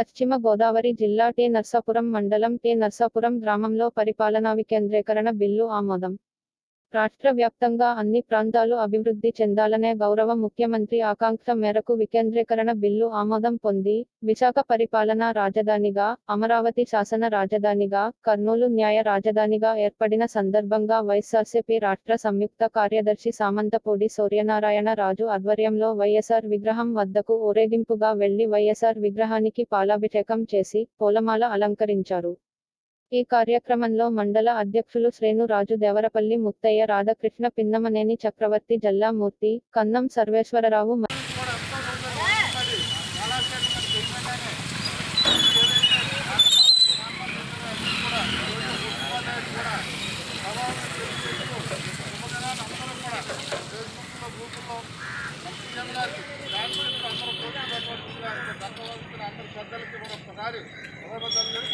పశ్చిమ గోదావరి జిల్లా టే నర్సాపురం మండలం టే నర్సాపురం గ్రామంలో పరిపాలనా వికేంద్రీకరణ బిల్లు ఆమోదం రాష్ట్ర వ్యాప్తంగా అన్ని ప్రాంతాలు అభివృద్ధి చెందాలనే గౌరవ ముఖ్యమంత్రి ఆకాంక్ష మేరకు వికేంద్రీకరణ బిల్లు ఆమోదం పొంది విశాఖ పరిపాలనా రాజధానిగా అమరావతి శాసన రాజధానిగా కర్నూలు న్యాయ రాజధానిగా ఏర్పడిన సందర్భంగా వైఎస్ఆర్సీపీ రాష్ట్ర సంయుక్త కార్యదర్శి సామంతపూడి సూర్యనారాయణ రాజు ఆధ్వర్యంలో వైఎస్ఆర్ విగ్రహం వద్దకు ఊరేగింపుగా వెళ్లి వైఎస్ఆర్ విగ్రహానికి పాలాభిషేకం చేసి పూలమాల అలంకరించారు ఈ కార్యక్రమంలో మండల అధ్యక్షులు శ్రేణురాజు దేవరపల్లి ముత్తయ్య రాధాకృష్ణ పిన్నమనేని చక్రవర్తి జల్లామూర్తి కన్నం సర్వేశ్వరరావు మ- అందరి పెద్దలకి కూడా ఒక్కసారి